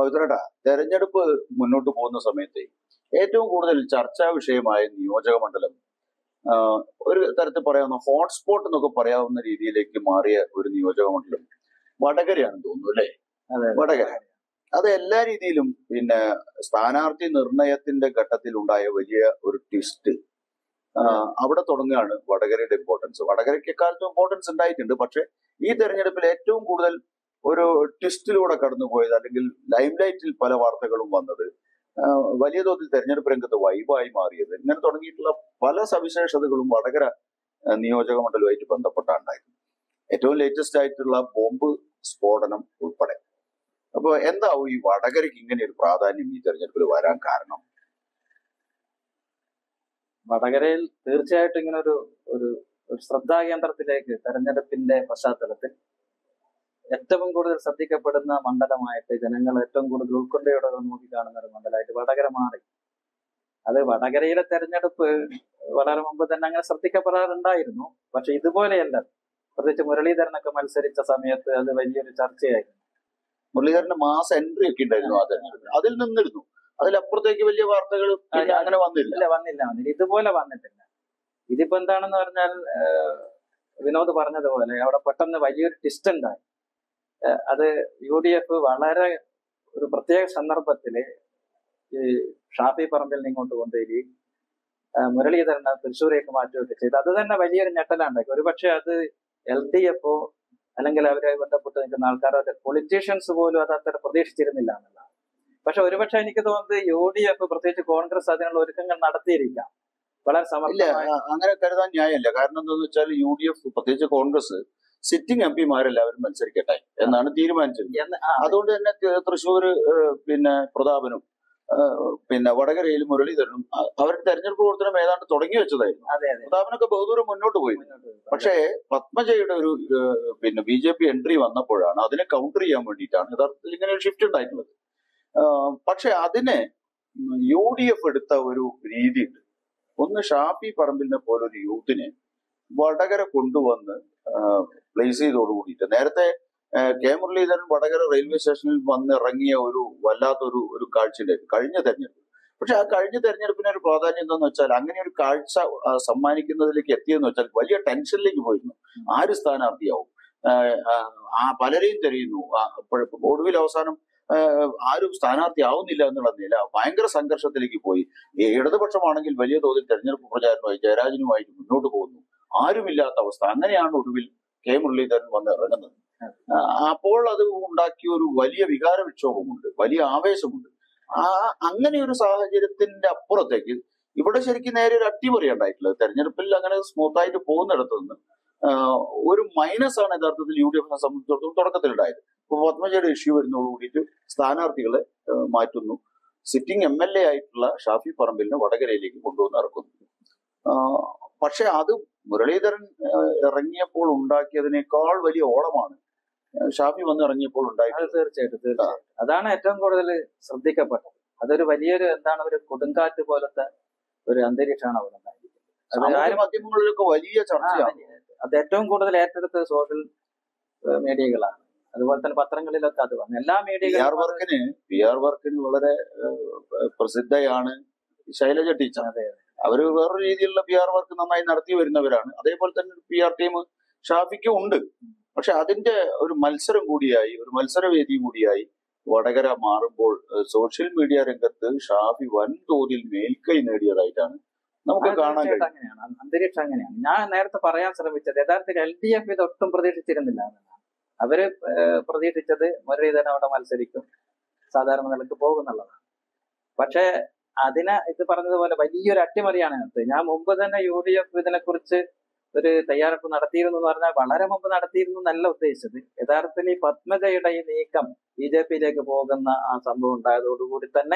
പവിത്രേട്ടാ തെരഞ്ഞെടുപ്പ് മുന്നോട്ട് പോകുന്ന സമയത്ത് ഏറ്റവും കൂടുതൽ ചർച്ചാ വിഷയമായ നിയോജക മണ്ഡലം ആ, ഒരു തരത്തിൽ പറയാവുന്ന ഹോട്ട്സ്പോട്ട് എന്നൊക്കെ പറയാവുന്ന രീതിയിലേക്ക് മാറിയ ഒരു നിയോജക മണ്ഡലം വടകരയാണെന്ന് തോന്നുന്നു അല്ലെ അതെ വടകര അത് എല്ലാ രീതിയിലും പിന്നെ സ്ഥാനാർത്ഥി നിർണയത്തിന്റെ ഘട്ടത്തിൽ ഉണ്ടായ വലിയ ഒരു ട്വിസ്റ്റ് അവിടെ തുടങ്ങുകയാണ് വടകരയുടെ ഇമ്പോർട്ടൻസ് വടകരയ്ക്ക് എക്കാലത്തും ഇമ്പോർട്ടൻസ് ഉണ്ടായിട്ടുണ്ട് പക്ഷെ ഈ തെരഞ്ഞെടുപ്പിൽ ഏറ്റവും കൂടുതൽ ഒരു ട്വിസ്റ്റിലൂടെ കടന്നുപോയത് അല്ലെങ്കിൽ ലൈം ലൈറ്റിൽ പല വാർത്തകളും വന്നത് ആ, വലിയ തോതിൽ തെരഞ്ഞെടുപ്പ് രംഗത്ത് വൈബായി മാറിയത് ഇങ്ങനെ തുടങ്ങിയിട്ടുള്ള പല സവിശേഷതകളും വടകര ആ, നിയോജക മണ്ഡലവുമായിട്ട് ബന്ധപ്പെട്ടാണ്ടായിരുന്നു ഏറ്റവും ലേറ്റസ്റ്റ് ആയിട്ടുള്ള ബോംബ് സ്ഫോടനം ഉൾപ്പെടെ അപ്പൊ എന്താവും ഈ വടകരയ്ക്ക് ഇങ്ങനെ ഒരു പ്രാധാന്യം ഈ തെരഞ്ഞെടുപ്പിൽ വരാൻ കാരണം വടകരയിൽ തീർച്ചയായിട്ടും ഇങ്ങനെ ഒരു ഒരു ഒരു ശ്രദ്ധാകേന്ദ്രത്തിലേക്ക് തെരഞ്ഞെടുപ്പിന്റെ പശ്ചാത്തലത്തിൽ ഏറ്റവും കൂടുതൽ ശ്രദ്ധിക്കപ്പെടുന്ന മണ്ഡലമായിട്ട് ജനങ്ങൾ ഏറ്റവും കൂടുതൽ ഉൾക്കൊണ്ടയോടെ നോക്കിക്കാണുന്ന ഒരു മണ്ഡലമായിട്ട് വടകര മാറി അത് വടകരയിലെ തെരഞ്ഞെടുപ്പ് വളരെ മുമ്പ് തന്നെ അങ്ങനെ ശ്രദ്ധിക്കപ്പെടാറുണ്ടായിരുന്നു പക്ഷെ ഇതുപോലെയല്ല പ്രത്യേകിച്ച് മുരളീധരനൊക്കെ മത്സരിച്ച സമയത്ത് അത് വലിയൊരു ചർച്ചയായിരുന്നു മുരളീധരന്റെ മാസ എൻട്രി ഒക്കെ ഉണ്ടായിരുന്നു ആ തെരഞ്ഞെടുപ്പിൽ അതിൽ നിന്നിരുന്നു അതിലപ്പുറത്തേക്ക് വലിയ വാർത്തകൾ പിന്നെ അങ്ങനെ വന്നില്ല ഇല്ല വന്നില്ല വന്നില്ല ഇതുപോലെ വന്നിട്ടില്ല ഇതിപ്പോ എന്താണെന്ന് പറഞ്ഞാൽ ഏഹ്, വിനോദ് പറഞ്ഞതുപോലെ അവിടെ പെട്ടെന്ന് വലിയൊരു ട്വിസ്റ്റ് ഉണ്ടായി ഏഹ്, അത് യു ഡി എഫ് വളരെ ഒരു പ്രത്യേക സന്ദർഭത്തില് ഈ ഷാഫി പറമ്പിൽ ഇങ്ങോട്ട് കൊണ്ടുവരികയും ഏഹ്, മുരളീധരനെ തൃശ്ശൂരേക്ക് മാറ്റുകയൊക്കെ ചെയ്തു അത് തന്നെ വലിയൊരു ഞെട്ടലുണ്ടാക്കി ഒരുപക്ഷെ അത് എൽ ഡി എഫോ അല്ലെങ്കിൽ അവരെ ബന്ധപ്പെട്ട് നിൽക്കുന്ന ആൾക്കാരോ പൊളിറ്റീഷ്യൻസ് പോലും അത് അത്ര പ്രതീക്ഷിച്ചിരുന്നില്ല എന്നുള്ളതാണ് പക്ഷെ ഒരുപക്ഷെ എനിക്ക് തോന്നുന്നത് യു ഡി എഫ് പ്രത്യേകിച്ച് കോൺഗ്രസ് അതിനുള്ള ഒരുക്കങ്ങൾ നടത്തിയിരിക്കാം വളരെ ഇല്ല സമർത്ഥമായി ആ, അങ്ങനെ കരുതാൻ ന്യായമല്ല കാരണം എന്താണെന്ന് വെച്ചാൽ യു ഡി എഫ് പ്രത്യേകിച്ച് കോൺഗ്രസ് സിറ്റിംഗ് എം പിമാരെല്ലാവരും മത്സരിക്കട്ടെ എന്നാണ് തീരുമാനിച്ചത് എന്ന് ആ, അതുകൊണ്ട് തന്നെ ത- തൃശ്ശൂർ ഏഹ്, പിന്നെ പ്രതാപനും ഏഹ്, പിന്നെ വടകരയിലും മുരളീധരനും അ- അവരുടെ തെരഞ്ഞെടുപ്പ് പ്രവർത്തനം ഏതാണ്ട് തുടങ്ങി വെച്ചതായിരുന്നു അതെ അതെ പ്രതാപനൊക്കെ ബഹുദൂരം മുന്നോട്ട് പോയി മുന്നോട്ട് പോയി. പക്ഷേ പത്മജയുടെ ഒരു ഏഹ്, പിന്നെ ബി ജെ പി എൻട്രി വന്നപ്പോഴാണ് അതിനെ കൗണ്ടർ ചെയ്യാൻ വേണ്ടിയിട്ടാണ് യഥാർത്ഥത്തിൽ ഇങ്ങനെ ഒരു ഷിഫ്റ്റ് ഉണ്ടായിട്ടുള്ളത് ആഹ് പക്ഷെ അതിനെ യു ഡി എഫ് എടുത്ത ഒരു രീതിയുണ്ട് ഒന്ന് ഷാഫി പറമ്പിലിനെ പോലെ ഒരു യൂത്തിനെ വടകര കൊണ്ടുവന്ന് പ്ലേസ് ചെയ്തോട് കൂടിയിട്ട് നേരത്തെ ആഹ് കെ മുരളീധരൻ വടകര റെയിൽവേ സ്റ്റേഷനിൽ വന്ന് ഇറങ്ങിയ ഒരു വല്ലാത്തൊരു ഒരു കാഴ്ചയുണ്ടായിരുന്നു കഴിഞ്ഞ തെരഞ്ഞെടുപ്പ് പക്ഷെ ആ കഴിഞ്ഞ തെരഞ്ഞെടുപ്പിന് ഒരു പ്രാധാന്യം എന്താന്ന് വെച്ചാൽ അങ്ങനെ ഒരു കാഴ്ച ആ, സമ്മാനിക്കുന്നതിലേക്ക് എത്തിയെന്ന് വെച്ചാൽ വലിയ ടെൻഷനിലേക്ക് പോയിരുന്നു ആര് സ്ഥാനാർത്ഥിയാവും ആഹ് ആഹ് ആ പലരെയും തെരയുന്നു ആ, അപ്പോൾ ഒടുവിൽ അവസാനം ആഹ് ആരും സ്ഥാനാർത്ഥി ആവുന്നില്ല എന്നുള്ള നില ഭയങ്കര സംഘർഷത്തിലേക്ക് പോയി ഈ ഇടതുപക്ഷമാണെങ്കിൽ വലിയ തോതിൽ തെരഞ്ഞെടുപ്പ് പ്രചാരണമായി ജയരാജനുമായിട്ട് മുന്നോട്ട് പോകുന്നു ആരുമില്ലാത്ത അവസ്ഥ അങ്ങനെയാണ് ഒടുവിൽ കെ മുരളീധരൻ വന്ന് ഇറങ്ങുന്നത് ആ, അപ്പോൾ അത് ഉണ്ടാക്കിയ ഒരു വലിയ വികാര വിക്ഷോഭമുണ്ട് വലിയ ആവേശമുണ്ട് ആ അങ്ങനെ ഒരു സാഹചര്യത്തിന്റെ അപ്പുറത്തേക്ക് ഇവിടെ ശരിക്കും നേരെ ഒരു അട്ടിമറി ഉണ്ടായിട്ടുള്ളത് തെരഞ്ഞെടുപ്പിൽ അങ്ങനെ സ്മൂത്ത് ആയിട്ട് പോകുന്നിടത്തു നിന്ന് ആ, ഒരു മൈനസ് ആണ് യഥാർത്ഥത്തിൽ യു ഡി എഫിനെ സംബന്ധിച്ചിടത്തോളം തുടക്കത്തിലുണ്ടായത് ഇപ്പൊ പത്മജയുടെ ഇഷ്യൂ വരുന്നതോട് കൂടിയിട്ട് സ്ഥാനാർത്ഥികളെ ആ, മാറ്റുന്നു സിറ്റിംഗ് എം എൽ എ ആയിട്ടുള്ള ഷാഫി പറമ്പിലിനെ വടകരയിലേക്ക് കൊണ്ടുവന്ന് ഇറക്കുന്നു ആ, പക്ഷെ അത് മുരളീധരൻ ആ, ഇറങ്ങിയപ്പോൾ ഉണ്ടാക്കിയതിനേക്കാൾ വലിയ ഓളമാണ് ആ, ഷാഫി വന്ന് ഇറങ്ങിയപ്പോൾ അത് ഉണ്ടായിട്ടുള്ളത് തീർച്ചയായിട്ടും തീർച്ചയായിട്ടും അതാണ് ഏറ്റവും കൂടുതൽ ശ്രദ്ധിക്കപ്പെട്ടത് അതൊരു വലിയൊരു എന്താണ് ഒരു കൊടുങ്കാറ്റ് പോലത്തെ ഒരു അന്തരീക്ഷമാണ് അവിടെ ഉണ്ടായിരിക്കുന്നത് അത് സാമൂഹ്യ ആരും മാധ്യമങ്ങളിലൊക്കെ വലിയ ആ, ചർച്ചയാണ് അത് ഏറ്റവും കൂടുതൽ ഏറ്റെടുത്തത് സോഷ്യൽ മീഡിയകളാണ് അതുപോലെ തന്നെ പത്രങ്ങളിലൊക്കെ അത് വന്നു എല്ലാ പി ആർ മീഡിയകളും അത് വർക്കിന് പി ആർ വർക്കിന് വളരെ ഏഹ്, പ്രസിദ്ധയാണ് ശൈലജ ടീച്ചർ അതെ അവര് വേറൊരു രീതിയിലുള്ള പി ആർ വർക്ക് നന്നായി നടത്തി വരുന്നവരാണ് അതേപോലെ തന്നെ പി ആർ ടീം ഷാഫിക്കും ഉണ്ട് പക്ഷെ അതിന്റെ ഒരു മത്സരം കൂടിയായി ഒരു മത്സരവേദി കൂടിയായി വടകര മാറുമ്പോൾ ഏഹ്, സോഷ്യൽ മീഡിയ രംഗത്ത് ഷാഫി വൻതോതിൽ മേൽക്കൈ നേടിയതായിട്ടാണ് നമുക്ക് അത് കാണാൻ തീർച്ചയായിട്ടും കഴിയും അങ്ങനെയാണ് അ- അന്തരീക്ഷം അങ്ങനെയാണ് ഞാൻ നേരത്തെ പറയാൻ ശ്രമിച്ചത് യഥാർത്ഥത്തിൽ എൽ ഡി എഫ് ഇത് ഒട്ടും പ്രതീക്ഷിച്ചിരുന്നില്ല എന്നതാണ് അവര് ഏഹ്, പ്രതീക്ഷിച്ചത് മുരളീധരൻ അവിടെ മത്സരിക്കും സാധാരണ നിലക്ക് പോകുന്നുള്ളതാണ് പക്ഷേ അതിനെ ഇത് പറഞ്ഞതുപോലെ വലിയൊരു അട്ടിമറിയാണ് അതിനകത്ത് ഞാൻ മുമ്പ് തന്നെ യു ഡി എഫ് ഇതിനെക്കുറിച്ച് ഒരു തയ്യാറെടുപ്പ് നടത്തിയിരുന്നു എന്ന് പറഞ്ഞാൽ വളരെ മുമ്പ് നടത്തിയിരുന്നു എന്നല്ല ഉദ്ദേശിച്ചത് യഥാർത്ഥത്തിൽ ഈ പത്മജയുടെ ഈ നീക്കം ബി ജെ പിയിലേക്ക് പോകുന്ന ആ സംഭവം ഉണ്ടായതോടുകൂടി തന്നെ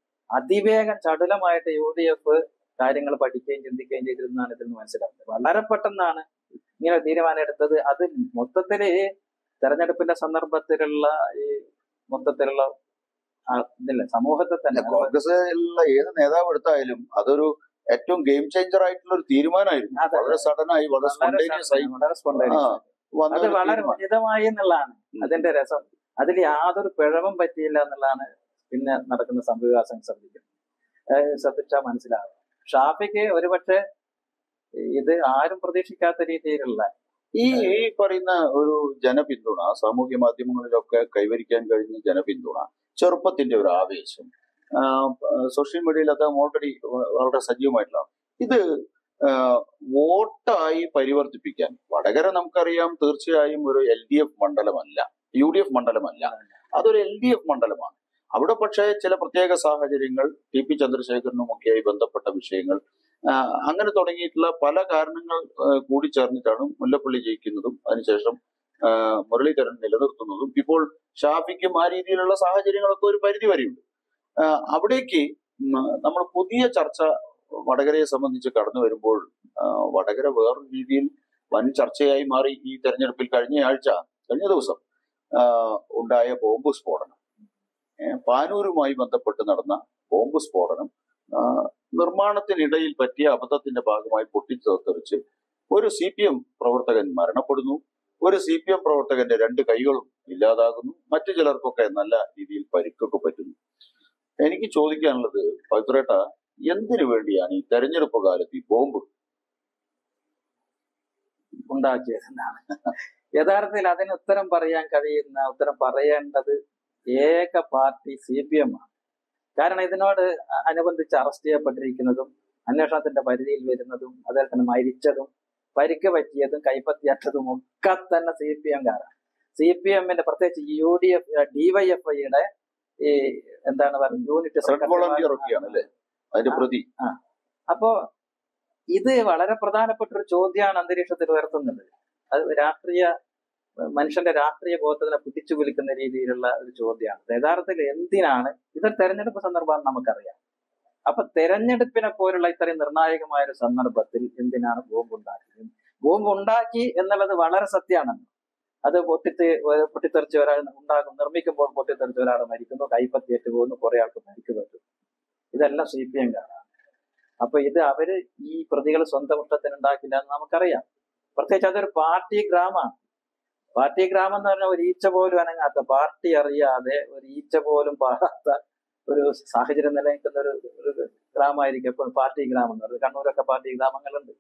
അതിവേഗം ചടുലമായിട്ട് യു ഡി എഫ് കാര്യങ്ങൾ പഠിക്കുകയും ചിന്തിക്കുകയും ചെയ്തിരുന്നാണ് ഇതിൽ നിന്ന് മനസ്സിലാക്കുന്നത് വളരെ പെട്ടെന്നാണ് ഇങ്ങനെ ഒരു തീരുമാനം എടുത്തത് അത് മൊത്തത്തില് ഈ തെരഞ്ഞെടുപ്പിന്റെ സന്ദർഭത്തിലുള്ള ഈ മൊത്തത്തിലുള്ള ആ ഇതില്ല സമൂഹത്തെ തന്നെ കോൺഗ്രസിലുള്ള ഏത് നേതാവ് എടുത്തായാലും അതൊരു ഏറ്റവും ഗെയിം ചേഞ്ചർ ആയിട്ടുള്ള ഒരു തീരുമാനമായിരുന്നു അതെ. വളരെ സഡനായി വളരെ വളരെ സ്പോണ്ടേനിയസ് ആയി വളരെ spontaneous ആ, ആയി. വന്ന അത് ഒരു വളരെ തീരുമാനം. ഉചിതമായി എന്നുള്ളതാണ് ഉം. അതിന്റെ രസം അതിൽ യാതൊരു പിഴവും പറ്റിയില്ല എന്നുള്ളതാണ് പിന്നെ നടക്കുന്ന സംഭവവികാസം ശ്രദ്ധിക്കുന്നത് ഏഹ് ശ്രദ്ധിച്ചാൽ മനസ്സിലാവും ഷാഫിക്ക് ഒരുപക്ഷെ ഇത് ആരും പ്രതീക്ഷിക്കാത്ത രീതിയിലുള്ള ഈ ഈ പറയുന്ന ഒരു ജനപിന്തുണ സാമൂഹ്യ മാധ്യമങ്ങളിലൊക്കെ കൈവരിക്കാൻ കഴിഞ്ഞ ജനപിന്തുണ ചെറുപ്പത്തിന്റെ ഒരു ആവേശം ആ, സോഷ്യൽ മീഡിയയിൽ അദ്ദേഹം ഓൾറെഡി വളരെ സജീവമായിട്ടുള്ളതാണ് ഇത് ആ, വോട്ടായി പരിവർത്തിപ്പിക്കാൻ വടകര നമുക്കറിയാം തീർച്ചയായും ഒരു എൽ ഡി എഫ് മണ്ഡലമല്ല യു ഡി എഫ് മണ്ഡലമല്ല അതൊരു എൽ ഡി എഫ് മണ്ഡലമാണ് അവിടെ പക്ഷേ ചില പ്രത്യേക സാഹചര്യങ്ങൾ ടി പി ചന്ദ്രശേഖരനുമൊക്കെയായി ബന്ധപ്പെട്ട വിഷയങ്ങൾ ആ, അങ്ങനെ തുടങ്ങിയിട്ടുള്ള പല കാരണങ്ങൾ ആ, കൂടിച്ചേർന്നിട്ടാണ് മുല്ലപ്പള്ളി ജയിക്കുന്നതും അതിനുശേഷം ആ, മുരളീധരൻ നിലനിർത്തുന്നതും ഇപ്പോൾ ഷാഫിക്കും ആ രീതിയിലുള്ള സാഹചര്യങ്ങളൊക്കെ ഒരു പരിധി വരെയുണ്ട് ആ, അവിടേക്ക് ഉം, നമ്മൾ പുതിയ ചർച്ച വടകരയെ സംബന്ധിച്ച് കടന്നു വരുമ്പോൾ ആ, വടകര വേറൊരു രീതിയിൽ വൻ ചർച്ചയായി മാറി ഈ തെരഞ്ഞെടുപ്പിൽ കഴിഞ്ഞ ആഴ്ച കഴിഞ്ഞ ദിവസം ആ, ഉണ്ടായ ബോംബ് സ്ഫോടനം ഏ, പാനൂരുമായി ബന്ധപ്പെട്ട് നടന്ന ബോംബ് സ്ഫോടനം ആ, നിർമ്മാണത്തിനിടയിൽ പറ്റിയ അബദ്ധത്തിന്റെ ഭാഗമായി പൊട്ടിത്തെറിച്ച് ഒരു സി പി എം പ്രവർത്തകൻ മരണപ്പെടുന്നു ഒരു സി പി എം പ്രവർത്തകന്റെ രണ്ട് കൈകളും ഇല്ലാതാകുന്നു മറ്റു ചിലർക്കൊക്കെ നല്ല രീതിയിൽ പരിക്കൊക്കെ പറ്റുന്നു എനിക്ക് ചോദിക്കാനുള്ളത് പവിത്രേട്ട എന്തിനു വേണ്ടിയാണ് ഈ തെരഞ്ഞെടുപ്പ് കാലത്ത് ഈ ബോംബ് ഉണ്ടാക്കിയതെന്നാണ് യഥാർത്ഥത്തിൽ അതിന് ഉത്തരം പറയാൻ കഴിയുന്ന ഉത്തരം പറയേണ്ടത് ഏക പാർട്ടി സി പി എം ആണ് കാരണം ഇതിനോട് അനുബന്ധിച്ച് അറസ്റ്റ് ചെയ്യപ്പെട്ടിരിക്കുന്നതും അന്വേഷണത്തിന്റെ പരിധിയിൽ വരുന്നതും അതുപോലെ തന്നെ മരിച്ചതും പരിക്ക് പറ്റിയതും കൈപ്പറ്റിയറ്റതും ഒക്കെ തന്നെ സി പി എംകാരാണ് സി പി എമ്മിന്റെ പ്രത്യേകിച്ച് യു ഡി എഫ് ഡിവൈഎഫ്ഐയുടെ ഈ എന്താണ് പറയുക യൂണിറ്റ് റെഡ് വോളണ്ടിയർ ഒക്കെയാണ് അല്ലെ അതിന്റെ പ്രതി അപ്പോ ഇത് വളരെ പ്രധാനപ്പെട്ട ഒരു ചോദ്യമാണ് അന്തരീക്ഷത്തിൽ ഉയർത്തുന്നത് അത് രാഷ്ട്രീയ മനുഷ്യന്റെ രാഷ്ട്രീയ ബോധത്തിനെ പിടിച്ചു വിളിക്കുന്ന രീതിയിലുള്ള ഒരു ചോദ്യമാണ് യഥാർത്ഥത്തിൽ എന്തിനാണ് ഇതൊരു തെരഞ്ഞെടുപ്പ് സന്ദർഭമാണ് നമുക്കറിയാം അപ്പൊ തെരഞ്ഞെടുപ്പിനെ പോലുള്ള ഇത്രയും നിർണായകമായ ഒരു സന്ദർഭത്തിൽ എന്തിനാണ് ബോംബ് ഉണ്ടാക്കിയത് ബോംബ് ഉണ്ടാക്കി എന്നുള്ളത് വളരെ സത്യമാണ് അത് പൊട്ടിത്ത് പൊട്ടിത്തെറിച്ച് ഒരാൾ ഉണ്ടാകും നിർമ്മിക്കുമ്പോൾ പൊട്ടിത്തെറിച്ച് ഒരാൾ മരിക്കുന്നു കൈപ്പത്തിയേറ്റ് പോകുന്നു കുറെ ആൾക്ക് പരിക്ക് പറ്റും ഇതെല്ലാം സി പി എംകാരാണ് അപ്പൊ ഇത് അവര് ഈ പ്രതികൾ സ്വന്തം ഇഷ്ടത്തിന് ഉണ്ടാക്കില്ല എന്ന് നമുക്കറിയാം പ്രത്യേകിച്ച് അതൊരു പാർട്ടി ഗ്രാമമാണ് പാർട്ടി ഗ്രാമം എന്ന് പറഞ്ഞാൽ ഒരു ഈച്ച പോലും അനങ്ങാത്ത പാർട്ടി അറിയാതെ ഒരു ഈച്ച പോലും പാടാത്ത ഒരു സാഹചര്യം നിലനിൽക്കുന്ന ഒരു ഒരു ഗ്രാമമായിരിക്കും എപ്പോഴും പാർട്ടി ഗ്രാമം എന്ന് പറയുന്നത് കണ്ണൂരൊക്കെ പാർട്ടി ഗ്രാമങ്ങളുണ്ട്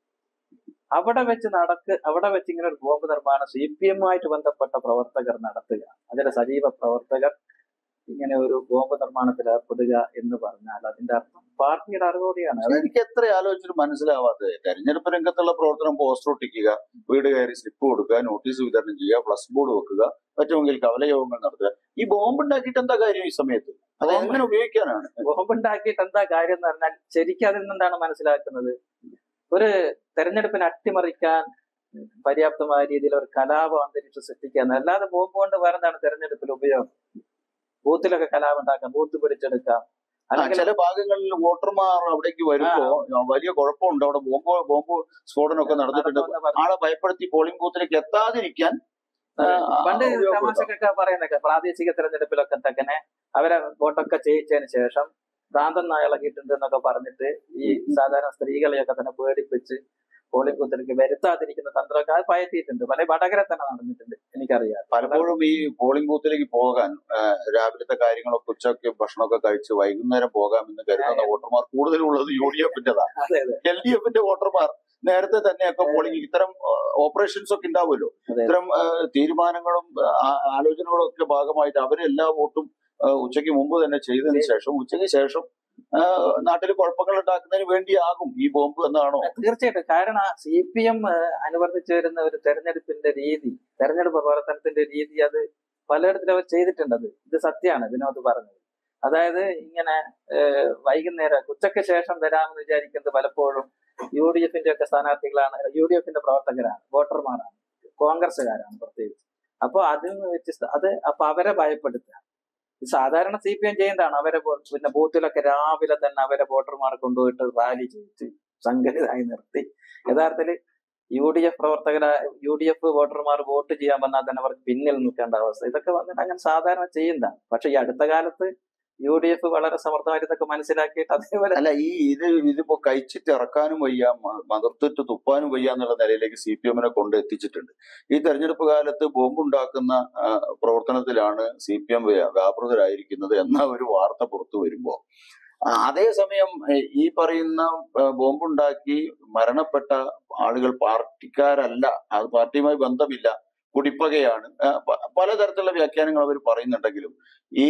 അവിടെ വെച്ച് നടക്ക് അവിടെ വെച്ച് ഇങ്ങനെ ഒരു ബോംബ് നിർമ്മാണം സി പി എമ്മുമായിട്ട് ബന്ധപ്പെട്ട പ്രവർത്തകർ നടത്തുക അതിലെ സജീവ പ്രവർത്തകർ ഇങ്ങനെ ഒരു ബോംബ് നിർമ്മാണത്തിൽ ഏർപ്പെടുക എന്ന് പറഞ്ഞാൽ അതിന്റെ അർത്ഥം പാർട്ടിയുടെ അറിവോടെയാണ് അത് എനിക്ക് എത്ര ആലോചിച്ചിട്ട് മനസ്സിലാവാത്തത് തെരഞ്ഞെടുപ്പ് രംഗത്തുള്ള പ്രവർത്തനം പോസ്റ്റർ ഒട്ടിക്കുക വീട് കയറി സ്ലിപ്പ് കൊടുക്കുക നോട്ടീസ് വിതരണം ചെയ്യുക പ്ലസ് ബോർഡ് വെക്കുക പറ്റുമെങ്കിൽ കവലയോഗങ്ങൾ നടത്തുക ഈ ബോംബ് ഉണ്ടാക്കിയിട്ട് എന്താ കാര്യം ഈ സമയത്ത് അത് എങ്ങനെ ഉപയോഗിക്കാനാണ് ബോംബ് ഉണ്ടാക്കിയിട്ട് എന്താ കാര്യം എന്ന് പറഞ്ഞാൽ ശരിക്കും അതിൽ നിന്നെന്താണ് മനസ്സിലാക്കുന്നത് ഒരു തെരഞ്ഞെടുപ്പിനെ അട്ടിമറിക്കാൻ പര്യാപ്തമായ രീതിയിൽ ഒരു കലാപ അന്തരീക്ഷം സൃഷ്ടിക്കാൻ അല്ലാതെ ബോംബ് കൊണ്ട് വേറെ എന്താണ് തെരഞ്ഞെടുപ്പിൽ ഉപയോഗം ബൂത്തിലൊക്കെ കലാപം ഉണ്ടാക്കാം ബൂത്ത് പിടിച്ചെടുക്കാം ആ, അല്ലെങ്കിൽ ചില ഭാഗങ്ങളിൽ വോട്ടർമാർ അവിടേക്ക് വരുമ്പോ വലിയ കുഴപ്പമുണ്ട് അവിടെ ബോംബ് ബോംബ് സ്ഫോടനമൊക്കെ നടന്നിട്ടുണ്ട് നടന്നുവെന്ന് പറഞ്ഞു. ആളെ ഭയപ്പെടുത്തി പോളിംഗ് ബൂത്തിലേക്ക് എത്താതിരിക്കാൻ ആ, പണ്ട് ഉപയോഗപ്പെടുത്താം. തമാശക്കൊക്കെ പറയുന്നൊക്കെ പ്രാദേശിക തെരഞ്ഞെടുപ്പിലൊക്കെ തന്നെ അവരെ വോട്ടൊക്കെ ചെയ്യിച്ചതിന് ശേഷം ഭ്രാന്തൻ നായളകിയിട്ടുണ്ട് എന്നൊക്കെ പറഞ്ഞിട്ട് ഈ സാധാരണ സ്ത്രീകളെയൊക്കെ തന്നെ പേടിപ്പിച്ച് പോളിംഗ് ബൂത്തിലേക്ക് വരുത്താതിരിക്കുന്ന തന്ത്രമൊക്കെ അത് പയറ്റിയിട്ടുണ്ട് പല വടകര തന്നെ നടന്നിട്ടുണ്ട് എനിക്കറിയാം പലപ്പോഴും ഈ പോളിംഗ് ബൂത്തിലേക്ക് പോകാൻ ആ, രാവിലത്തെ കാര്യങ്ങളൊക്കെ ഉച്ചയ്ക്ക് ഭക്ഷണമൊക്കെ കഴിച്ച് വൈകുന്നേരം പോകാമെന്ന് കരുതുന്ന വോട്ടർമാർ കൂടുതലുള്ളത് യു ഡി എഫിന്റേതാണ് അതെ അതെ എൽ ഡി എഫിന്റെ വോട്ടർമാർ നേരത്തെ തന്നെയൊക്കെ പോളിംഗ് ഇത്തരം ഓപ്പറേഷൻസ് ഒക്കെ ഉണ്ടാവുമല്ലോ അതെ. ഇത്തരം ആ, തീരുമാനങ്ങളും ആ, ആലോചനകളും ഒക്കെ ഭാഗമായിട്ട് അവര് എല്ലാ വോട്ടും ആ, ഉച്ചയ്ക്ക് മുമ്പ് തന്നെ ചെയ്തതിന് ശേഷം ഉച്ചയ്ക്ക് ശേഷം ആ, നാട്ടിൽ കുഴപ്പങ്ങൾ ഉണ്ടാക്കുന്നതിന് വേണ്ടിയാകും ഈ ബോംബ് എന്നാണോ തീർച്ചയായിട്ടും കാരണം സി പി എം അനുവർത്തിച്ചു വരുന്ന ഒരു തെരഞ്ഞെടുപ്പിന്റെ രീതി തെരഞ്ഞെടുപ്പ് പ്രവർത്തനത്തിന്റെ രീതി അത് പലയിടത്തിലും അവർ ചെയ്തിട്ടുണ്ട് അത് ഇത് സത്യമാണ് വിനോദ് പറഞ്ഞത് അതായത് ഇങ്ങനെ ഏഹ്, വൈകുന്നേരം ഉച്ചയ്ക്ക് ശേഷം വരാമെന്ന് വിചാരിക്കുന്നത് പലപ്പോഴും യു ഡി എഫിന്റെ ഒക്കെ സ്ഥാനാർത്ഥികളാണ് യു ഡി എഫിന്റെ പ്രവർത്തകരാണ് വോട്ടർമാരാണ് കോൺഗ്രസ്സുകാരാണ് പ്രത്യേകിച്ച് അപ്പൊ അതിൽ നിന്ന് വ്യത്യസ്ത അത് അപ്പൊ അവരെ ഭയപ്പെടുത്തുക ഇത് സാധാരണ സി പി എം ചെയ്യുന്നതാണ് അവരെ വോ- പിന്നെ ബൂത്തിലൊക്കെ രാവിലെ തന്നെ അവരെ വോട്ടർമാരെ കൊണ്ടുപോയിട്ട് റാലി ചെയ്യിച്ച് സംഘടിതമായി നിർത്തി യഥാർത്ഥത്തിൽ യു ഡി എഫ് പ്രവർത്തകര യു ഡി എഫ് വോട്ടർമാർ വോട്ട് ചെയ്യാൻ വന്നാൽ തന്നെ അവർക്ക് പിന്നിൽ നിൽക്കേണ്ട അവസ്ഥ ഇതൊക്കെ വന്നിട്ട് അങ്ങനെ സാധാരണ ചെയ്യുന്നതാണ് പക്ഷെ ഈ അടുത്ത കാലത്ത് യു ഡി എഫ് വളരെ സമർത്ഥമായിട്ട് ഇതൊക്കെ മനസ്സിലാക്കിയിട്ട് അതേപോലെ അല്ല ഈ ഇത് ഇതിപ്പോ കഴിച്ചിട്ട് ഇറക്കാനും വയ്യ മ- മതിർത്തിട്ട് തുപ്പാനും വയ്യ എന്നുള്ള നിലയിലേക്ക് സി പി എമ്മിനെ കൊണ്ട് എത്തിച്ചിട്ടുണ്ട് ഈ തെരഞ്ഞെടുപ്പ് കാലത്ത് ബോംബുണ്ടാക്കുന്ന ആ, പ്രവർത്തനത്തിലാണ് സി പി എം വ്യാപൃതരായിരിക്കുന്നത് എന്ന ഒരു വാർത്ത പുറത്തു വരുമ്പോ ആ, അതേസമയം ഏ, ഈ പറയുന്ന ആ, ബോംബുണ്ടാക്കി മരണപ്പെട്ട ആളുകൾ പാർട്ടിക്കാരല്ല അത് പാർട്ടിയുമായി ബന്ധമില്ല കുടിപ്പകയാണ് ആ, പ- പലതരത്തിലുള്ള വ്യാഖ്യാനങ്ങൾ അവർ പറയുന്നുണ്ടെങ്കിലും ഈ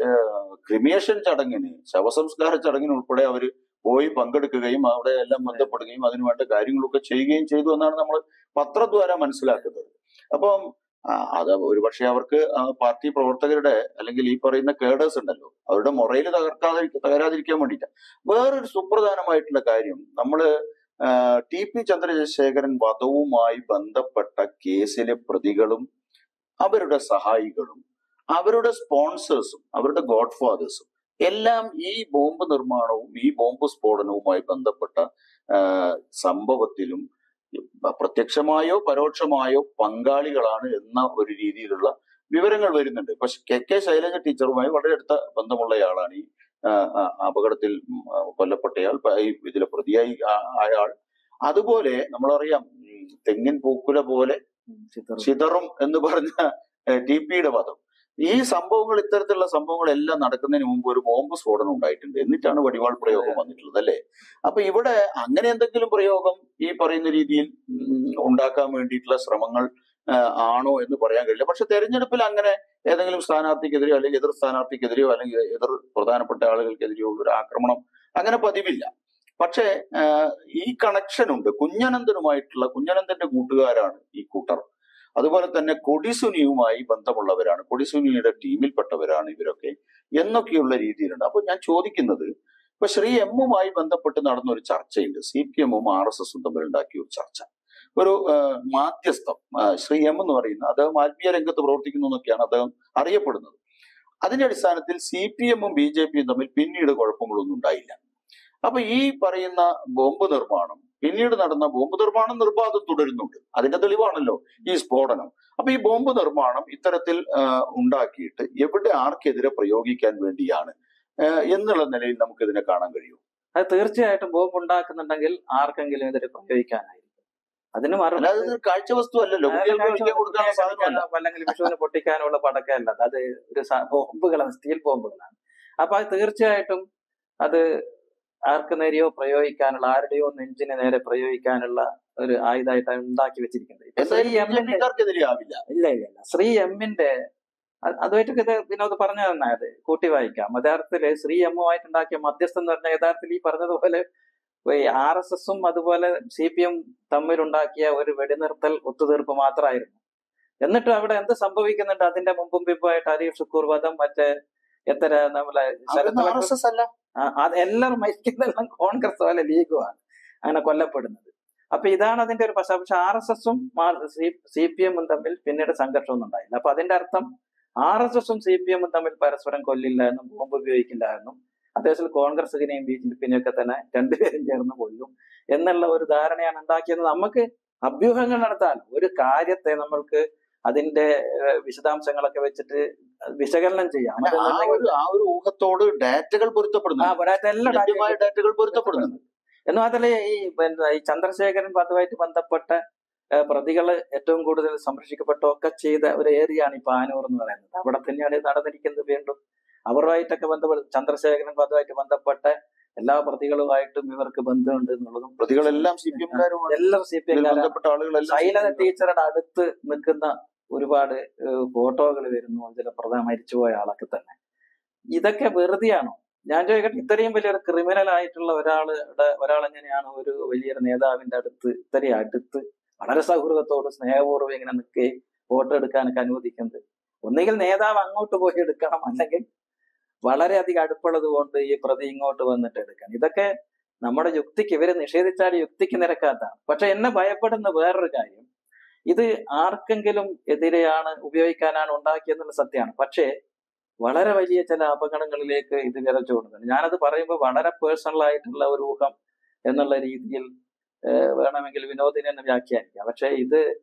ക്രിമിയേഷൻ ചടങ്ങിന് ശവസംസ്കാര ചടങ്ങിന് ഉൾപ്പെടെ അവർ പോയി പങ്കെടുക്കുകയും അവിടെ എല്ലാം ബന്ധപ്പെടുകയും അതിനുവേണ്ട കാര്യങ്ങളൊക്കെ ചെയ്യുകയും ചെയ്തു എന്നാണ് നമ്മൾ പത്രദ്വാര മനസ്സിലാക്കുന്നത് അപ്പം ആ, അത് ഒരുപക്ഷെ അവർക്ക് ആ പാർട്ടി പ്രവർത്തകരുടെ അല്ലെങ്കിൽ ഈ പറയുന്ന കേഡേഴ്സ് ഉണ്ടല്ലോ അവരുടെ മൊറയിൽ തകർക്കാതെ തകരാതിരിക്കാൻ വേണ്ടിയിട്ട് വേറൊരു സുപ്രധാനമായിട്ടുള്ള കാര്യം നമ്മള് ആ, ടി പി ചന്ദ്രശേഖരൻ വധവുമായി ബന്ധപ്പെട്ട കേസിലെ പ്രതികളും അവരുടെ സഹായികളും അവരുടെ സ്പോൺസേഴ്സും അവരുടെ ഗോഡ് ഫാദേഴ്സും എല്ലാം ഈ ബോംബ് നിർമ്മാണവും ഈ ബോംബ് സ്ഫോടനവുമായി ബന്ധപ്പെട്ട ആ, സംഭവത്തിലും പ്രത്യക്ഷമായോ പരോക്ഷമായോ പങ്കാളികളാണ് എന്ന ഒരു രീതിയിലുള്ള വിവരങ്ങൾ വരുന്നുണ്ട് പക്ഷെ കെ കെ ശൈലജ ടീച്ചറുമായി വളരെ അടുത്ത ബന്ധമുള്ളയാളാണ് ഈ ആ, ആ, അപകടത്തിൽ ഉം, ആ, കൊല്ലപ്പെട്ടയാൾ പ- ഈ ഇതിലെ പ്രതിയായി ആ- ആയാൾ അതുപോലെ നമ്മളറിയാം ഉം, തെങ്ങിൻ പൂക്കുല പോലെ ചിത്രം ചിതറും എന്ന് പറഞ്ഞ ടി പിയുടെ വധം ഈ സംഭവങ്ങൾ ഇത്തരത്തിലുള്ള സംഭവങ്ങളെല്ലാം നടക്കുന്നതിന് മുമ്പ് ഒരു ബോംബ് സ്ഫോടനം ഉണ്ടായിട്ടുണ്ട് എന്നിട്ടാണ് വടിവാൾ പ്രയോഗം വന്നിട്ടുള്ളത് അല്ലേ അപ്പൊ ഇവിടെ അങ്ങനെ എന്തെങ്കിലും പ്രയോഗം ഈ പറയുന്ന രീതിയിൽ ഉം, ഉണ്ടാക്കാൻ വേണ്ടിയിട്ടുള്ള ശ്രമങ്ങൾ ആ, ആണോ എന്ന് പറയാൻ കഴിയില്ല പക്ഷെ തെരഞ്ഞെടുപ്പിൽ അങ്ങനെ ഏതെങ്കിലും സ്ഥാനാർത്ഥിക്കെതിരെയോ അല്ലെങ്കിൽ എതിർ സ്ഥാനാർത്ഥിക്കെതിരെയോ അല്ലെങ്കിൽ എതിർ പ്രധാനപ്പെട്ട ആളുകൾക്കെതിരെയോ ഉള്ള ഒരു ആക്രമണം അങ്ങനെ പതിവില്ല പക്ഷേ ആ, ഈ കണക്ഷൻ ഉണ്ട് കുഞ്ഞനന്തനുമായിട്ടുള്ള കുഞ്ഞനന്തന്റെ കൂട്ടുകാരാണ് ഈ കൂട്ടർ അതുപോലെ തന്നെ കൊടിസുനിയുമായി ബന്ധമുള്ളവരാണ് കൊടിസുനിയുടെ ടീമിൽപ്പെട്ടവരാണ് ഇവരൊക്കെ എന്നൊക്കെയുള്ള രീതിയിലുണ്ട് അപ്പൊ ഞാൻ ചോദിക്കുന്നത് ഇപ്പൊ ശ്രീ എമ്മുമായി ബന്ധപ്പെട്ട് നടന്ന ഒരു ചർച്ചയുണ്ട് സി പി എമ്മും ആർ എസ് എസും തമ്മിൽ ഉണ്ടാക്കിയ ഒരു ചർച്ച ഒരു ആ, മാധ്യസ്ഥം ആ, ശ്രീ എം എന്ന് പറയുന്ന അദ്ദേഹം ആത്മീയ രംഗത്ത് പ്രവർത്തിക്കുന്നു എന്നൊക്കെയാണ് അദ്ദേഹം അറിയപ്പെടുന്നത് അതിന്റെ അടിസ്ഥാനത്തിൽ സി പി എമ്മും ബി ജെ പിയും തമ്മിൽ പിന്നീട് കുഴപ്പങ്ങളൊന്നും ഉണ്ടായില്ല അപ്പൊ ഈ പറയുന്ന ബോംബ് നിർമ്മാണം പിന്നീട് നടന്ന ബോംബ് നിർമ്മാണം നിർബാധം തുടരുന്നുണ്ട് അതിന്റെ തെളിവാണല്ലോ ഈ സ്ഫോടനം അപ്പൊ ഈ ബോംബ് നിർമ്മാണം ഇത്തരത്തിൽ ആ, ഉണ്ടാക്കിയിട്ട് എവിടെ ആർക്കെതിരെ പ്രയോഗിക്കാൻ വേണ്ടിയാണ് ആ, എന്നുള്ള നിലയിൽ നമുക്ക് ഇതിനെ കാണാൻ കഴിയും അത് തീർച്ചയായിട്ടും ബോംബ് ഉണ്ടാക്കുന്നുണ്ടെങ്കിൽ ആർക്കെങ്കിലും എതിരെ പ്രയോഗിക്കാനായിരിക്കും അതിന് മറുപടി അല്ലാതെ ഇത് കാഴ്ച വസ്തു അല്ലല്ലോ കുട്ടികൾക്ക് കളിക്കാൻ കൊടുക്കാനുള്ള സാധനമല്ല അല്ലെങ്കിൽ വിഷുവിന് പൊട്ടിക്കാനുള്ള പടക്കമല്ല അത് ഒരു സ- ബോംബുകളാണ് സ്റ്റീൽ ബോംബുകളാണ് അപ്പൊ അത് തീർച്ചയായിട്ടും അത് ആർക്ക് നേരെയോ പ്രയോഗിക്കാനുള്ള ആരുടെയോ നെഞ്ചിന് നേരെ പ്രയോഗിക്കാനുള്ള ഒരു ആയുധമായിട്ടാണ് ഉണ്ടാക്കി വെച്ചിരിക്കുന്നത് ഇപ്പൊ ശ്രീ എന്തായാലും എമ്മിന്റെ ബിജെപിക്കാർക്കെതിരെ ആവില്ല ഇല്ല ഇല്ല ഇല്ല ശ്രീ എമ്മിന്റെ അത് അതുമായിട്ടൊക്കെ ഇത് വിനോദ് പറഞ്ഞു തന്നെ അത് കൂട്ടി വായിക്കാം യഥാർത്ഥത്തില് ശ്രീ എമ്മുമായിട്ടുണ്ടാക്കിയ മധ്യസ്ഥം എന്ന് പറഞ്ഞാൽ യഥാർത്ഥത്തിൽ ഈ പറഞ്ഞതുപോലെ ആർ എസ് എസും അതുപോലെ സി പി എം തമ്മിലുണ്ടാക്കിയ ഒരു വെടിനിർത്തൽ ഒത്തുതീർപ്പ് മാത്രമായിരുന്നു എന്നിട്ടും അവിടെ എന്ത് സംഭവിക്കുന്നുണ്ട് അതിന്റെ മുമ്പും പിമ്പുമായിട്ട് അരീഫ് ഷുക്കൂർ വധം മറ്റേ എത്ര നമ്മളെ ശരത് ആർ എസ് എസ് അല്ല ആ, അത് എല്ലാവരും മരിക്കുന്നതെല്ലാം കോൺഗ്രസ് പോലെ ലീഗുമാണ് അങ്ങനെ കൊല്ലപ്പെടുന്നത് അപ്പൊ ഇതാണ് അതിന്റെ ഒരു പശ്ചാത്തലം പക്ഷെ ആർ എസ് എസും സി പി എമ്മും തമ്മിൽ പിന്നീട് സംഘർഷമൊന്നും ഉണ്ടായില്ല അപ്പൊ അതിന്റെ അർത്ഥം ആർ എസ് എസും സി പി എമ്മും തമ്മിൽ പരസ്പരം കൊല്ലില്ല എന്നും ബോംബ് ഉപയോഗിക്കില്ല എന്നും അത്യാവശ്യം കോൺഗ്രസിനെയും ബി ജെ പിന്നെയും ഒക്കെ തന്നെ രണ്ടുപേരും ചേർന്ന് കൊല്ലും എന്നുള്ള ഒരു ധാരണയാണ് ഉണ്ടാക്കിയത് നമുക്ക് അഭ്യൂഹങ്ങൾ നടത്താൻ ഒരു കാര്യത്തെ നമ്മൾക്ക് അതിന്റെ ഏഹ്, വിശദാംശങ്ങളൊക്കെ വെച്ചിട്ട് വിശകലനം ചെയ്യാം അല്ല, ആ അതെന്നുണ്ടെങ്കിൽ ഒരു ആ ഒരു ഊഹത്തോട് ഡാറ്റകൾ ആ പൊരുത്തപ്പെടുന്നു പോരാത്ത എല്ലാ ലഭ്യമായ ഡാറ്റയും ഡാറ്റകൾ പൊരുത്തപ്പെടുന്നുണ്ട് എന്ന് മാത്രമല്ല ഈ പിന്നെ ഈ ചന്ദ്രശേഖരൻ അതുമായിട്ട് ബന്ധപ്പെട്ട ഏഹ്, പ്രതികള് ഏറ്റവും കൂടുതൽ സംരക്ഷിക്കപ്പെട്ടൊക്കെ ചെയ്ത ഒരു ഏരിയ ആണ് ഈ പാനൂർ എന്ന് പറയുന്നത് അവിടെ തന്നെയാണ് ഇത് നടന്നിരിക്കുന്നത് വീണ്ടും അവരുമായിട്ടൊക്കെ ബന്ധപ്പെട്ട് ചന്ദ്രശേഖരൻ അതുമായിട്ട് ബന്ധപ്പെട്ട എല്ലാ പ്രതികളുമായിട്ടും ഇവർക്ക് ബന്ധമുണ്ട് എന്നുള്ളതും പ്രതികളെല്ലാം സി പി എംകാരുമാണ് എല്ലാം സി പി ഇതിൽ എം ബന്ധപ്പെട്ട ആളുകളെല്ലാം ശൈലജ ടീച്ചറുടെ അടുത്ത് നിൽക്കുന്ന ഒരുപാട് ഫോട്ടോകൾ വരുന്നു അതിൽ പ്രധാന മരിച്ചുപോയ ആളൊക്കെ തന്നെ ഇതൊക്കെ വെറുതെയാണോ ഞാൻ ചോദിക്കട്ടെ ഇത്രയും വലിയൊരു ക്രിമിനൽ ആയിട്ടുള്ള ഒരാളുടെ ഒരാൾ എങ്ങനെയാണ് ഒരു വലിയൊരു നേതാവിന്റെ അടുത്ത് ഇത്രയും അടുത്ത് വളരെ സൗഹൃദത്തോട് സ്നേഹപൂർവ്വം ഇങ്ങനെ നിൽക്കുകയും ഫോട്ടോ എടുക്കാനൊക്കെ അനുവദിക്കുന്നത് ഒന്നുകിൽ നേതാവ് അങ്ങോട്ട് പോയി എടുക്കണം അല്ലെങ്കിൽ വളരെയധികം അടുപ്പുള്ളത് കൊണ്ട് ഈ പ്രതി ഇങ്ങോട്ട് വന്നിട്ട് എടുക്കണം ഇതൊക്കെ നമ്മുടെ യുക്തിക്ക് ഇവര് നിഷേധിച്ചാൽ യുക്തിക്ക് നിരക്കാത്തതാണ് പക്ഷെ എന്നെ ഭയപ്പെടുന്ന വേറൊരു കാര്യം ഇത് ആർക്കെങ്കിലും എതിരെയാണ് ഉപയോഗിക്കാനാണ് ഉണ്ടാക്കിയെന്നുള്ള സത്യമാണ് പക്ഷേ വളരെ വലിയ ചില അപകടങ്ങളിലേക്ക് ഇത് വിരച്ചു കൊടുക്കുന്നത് ഞാനത് പറയുമ്പോൾ വളരെ പേഴ്സണൽ ആയിട്ടുള്ള ഒരു ഊഹം എന്നുള്ള രീതിയിൽ ഏഹ്, വേണമെങ്കിൽ വിനോദിനെ തന്നെ വ്യാഖ്യാനിക്കാം പക്ഷെ ഇത്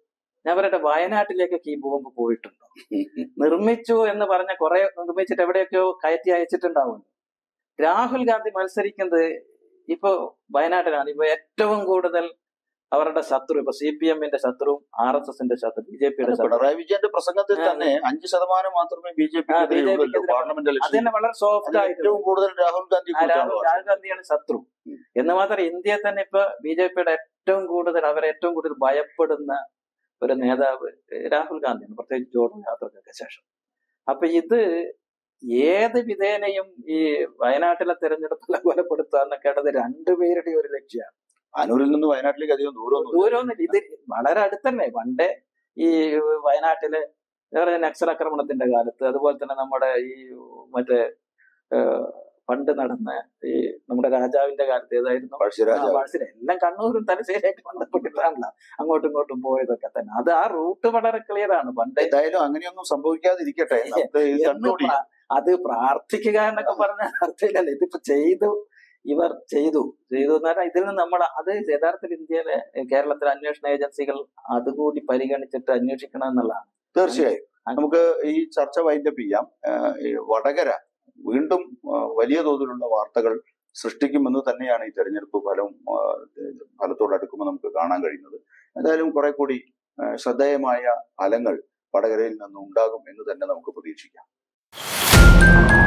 ഞാൻ പറയട്ടെ വയനാട്ടിലേക്കൊക്കെ ഈ ബോംബ് പോയിട്ടുണ്ടോ നിർമ്മിച്ചു എന്ന് പറഞ്ഞ കുറെ നിർമ്മിച്ചിട്ട് എവിടെയൊക്കെയോ കയറ്റി അയച്ചിട്ടുണ്ടാവും രാഹുൽ ഗാന്ധി മത്സരിക്കുന്നത് ഇപ്പൊ വയനാട്ടിലാണ് ഇപ്പൊ ഏറ്റവും കൂടുതൽ അവരുടെ ശത്രു ഇപ്പൊ സി പി എമ്മിന്റെ ശത്രുവും ആർ എസ് എസിന്റെ ശത്രു ബി ജെ പിയുടെ ശത്രു പിണറായി വിജയന്റെ പ്രസംഗത്തിൽ ആ, തന്നെ അഞ്ച് ശതമാനം മാത്രമേ ബി ജെ ആ, പി BJP ക്കെതിരെ പാർലമെന്റ് അത് ഇലക്ഷൻ തന്നെ വളരെ സോഫ്റ്റ് ആയിട്ട് ഏറ്റവും കൂടുതൽ രാഹുൽ ഗാന്ധി ആ രാഹുൽ രാഹുൽ ഗാന്ധിയാണ് ശത്രു ഉം. എന്ന് മാത്രം ഇന്ത്യയിൽ തന്നെ ഇപ്പൊ ബി ജെ പിയുടെ ഏറ്റവും കൂടുതൽ അവരെ ഏറ്റവും കൂടുതൽ ഭയപ്പെടുന്ന ഒരു നേതാവ് ഏഹ് രാഹുൽ ഗാന്ധിയാണ് പ്രത്യേകിച്ച് ജോഡോ യാത്രക്കൊക്കെ ശേഷം അപ്പൊ ഇത് ഏത് വിധേനയും ഈ വയനാട്ടിലെ തെരഞ്ഞെടുപ്പിലെ കൊലപ്പെടുത്തുക എന്നൊക്കെയുള്ളത് രണ്ടുപേരുടെ ഒരു ലക്ഷ്യമാണ് അനൂരിൽ നിന്ന് വയനാട്ടിലേക്ക് അധികം ദൂരമൊന്നും ദൂരമൊന്നുമില്ല ഇത് വളരെ അടുത്തന്നെ പണ്ടേ ഈ വയനാട്ടിലെ വേറെ നക്സൽ ആക്രമണത്തിന്റെ കാലത്ത് അതുപോലെ തന്നെ നമ്മുടെ ഈ മറ്റേ ഏഹ്, പണ്ട് നടന്ന ഈ നമ്മുടെ രാജാവിന്റെ കാലത്ത് ഏതായിരുന്നു പഴശ്ശിരാജ ആ, പഴശ്ശിരാജ. എല്ലാം കണ്ണൂരും തലശ്ശേരിയായിട്ട് ബന്ധപ്പെട്ടിട്ടാണല്ലോ അങ്ങോട്ടും ഇങ്ങോട്ടും പോയതൊക്കെ തന്നെ അത് ആ റൂട്ട് വളരെ ക്ലിയർ ആണ് പണ്ട് എന്തായാലും അങ്ങനെയൊന്നും സംഭവിക്കാതിരിക്കട്ടെ നമുക്ക് ഇത് എന്ന് കണ്ടുപിടി പ്രാ- അത് പ്രാർത്ഥിക്കുക എന്നൊക്കെ പറഞ്ഞ അർത്ഥമില്ലല്ലോ ഇതിപ്പോ ചെയ്തു ഇവർ ചെയ്തു ചെയ്തു എന്ന് പറഞ്ഞാൽ ഇതിൽ നിന്ന് നമ്മൾ അത് യഥാർത്ഥത്തിൽ ഇന്ത്യയിലെ കേരളത്തിലെ അന്വേഷണ ഏജൻസികൾ അതുകൂടി പരിഗണിച്ചിട്ട് അന്വേഷിക്കണം എന്നുള്ളതാണ് തീർച്ചയായും അത് നമുക്ക് ഈ ചർച്ച വൈൻഡപ്പ് ചെയ്യാം ആഹ് ഈ വടകര വീണ്ടും ആഹ് വലിയ തോതിലുള്ള വാർത്തകൾ സൃഷ്ടിക്കുമെന്ന് തന്നെയാണ് ഈ തെരഞ്ഞെടുപ്പ് ഫലം ആഹ് ഫലത്തോടടുക്കുമ്പോൾ നമുക്ക് കാണാൻ കഴിയുന്നത് എന്തായാലും കുറെ കൂടി ആഹ് ശ്രദ്ധേയമായ ഫലങ്ങൾ വടകരയിൽ നിന്ന് ഉണ്ടാകും എന്ന് തന്നെ നമുക്ക് പ്രതീക്ഷിക്കാം